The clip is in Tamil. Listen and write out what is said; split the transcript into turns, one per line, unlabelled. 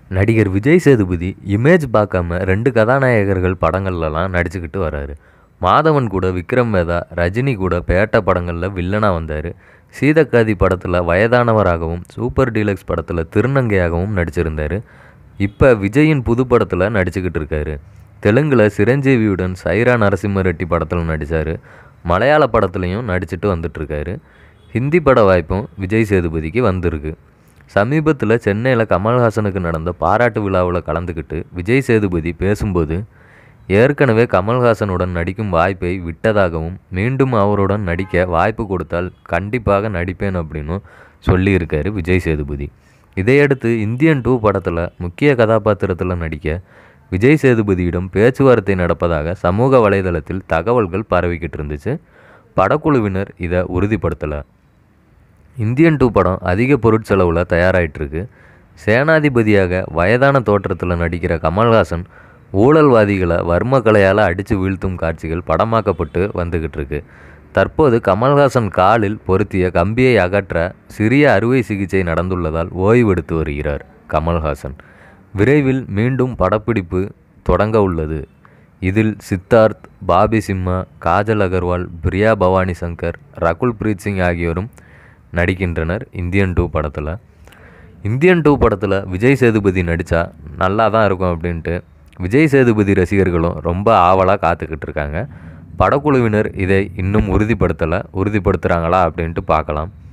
நடிகர் விஜய் சேதுபதி இமேஜ் பார்க்காம ரெண்டு கதாநாயகர்கள் படங்கள்லலாம் நடிச்சுக்கிட்டு வராரு மாதவன் கூட விக்ரம் வேதா ரஜினி கூட பேட்ட படங்களில் வில்லனாக வந்தார் சீதக்காதி படத்தில் வயதானவராகவும் சூப்பர் டீலக்ஸ் படத்தில் திருநங்கையாகவும் நடிச்சிருந்தார் இப்போ விஜயின் புது படத்தில் நடிச்சுக்கிட்டு இருக்காரு தெலுங்கில் சிரஞ்சீவியுடன் சைரா நரசிம்ம ரெட்டி படத்தில் நடித்தார் மலையாள படத்துலையும் நடிச்சிட்டு வந்துட்டுருக்காரு ஹிந்தி பட வாய்ப்பும் விஜய் சேதுபதிக்கு வந்திருக்கு சமீபத்தில் சென்னையில் கமல்ஹாசனுக்கு நடந்த பாராட்டு விழாவில் கலந்துக்கிட்டு விஜய் சேதுபதி பேசும்போது ஏற்கனவே கமல்ஹாசனுடன் நடிக்கும் வாய்ப்பை விட்டதாகவும் மீண்டும் அவருடன் நடிக்க வாய்ப்பு கொடுத்தால் கண்டிப்பாக நடிப்பேன் அப்படின்னும் சொல்லியிருக்காரு விஜய் சேதுபதி இதையடுத்து இந்தியன் டூ படத்தில் முக்கிய கதாபாத்திரத்தில் நடிக்க விஜய் சேதுபதியிடம் பேச்சுவார்த்தை நடப்பதாக சமூக வலைதளத்தில் தகவல்கள் பரவிக்கிட்டு இருந்துச்சு படக்குழுவினர் இதை உறுதிப்படுத்தலை இந்தியன் டூ படம் அதிக பொருட்செலவில் தயாராகிட்டுருக்கு சேனாதிபதியாக வயதான தோற்றத்தில் நடிக்கிற கமல்ஹாசன் ஊழல்வாதிகளை வர்ம கலையால் அடித்து வீழ்த்தும் காட்சிகள் படமாக்கப்பட்டு வந்துக்கிட்டு இருக்கு தற்போது கமல்ஹாசன் காலில் பொருத்திய கம்பியை அகற்ற சிறிய அறுவை சிகிச்சை நடந்துள்ளதால் ஓய்வெடுத்து வருகிறார் கமல்ஹாசன் விரைவில் மீண்டும் படப்பிடிப்பு தொடங்க உள்ளது இதில் சித்தார்த் பாபி சிம்மா காஜல் அகர்வால் பிரியா பவானி சங்கர் ரகுல் பிரீத் சிங் ஆகியோரும் நடிக்கின்றனர் இந்தியன் டூ படத்தில் இந்தியன் டூ படத்தில் விஜய் சேதுபதி நடித்தா நல்லா தான் இருக்கும் அப்படின்ட்டு விஜய் சேதுபதி ரசிகர்களும் ரொம்ப ஆவலாக காத்துக்கிட்டு இருக்காங்க படக்குழுவினர் இதை இன்னும் உறுதிப்படுத்தலை உறுதிப்படுத்துகிறாங்களா அப்படின்ட்டு பார்க்கலாம்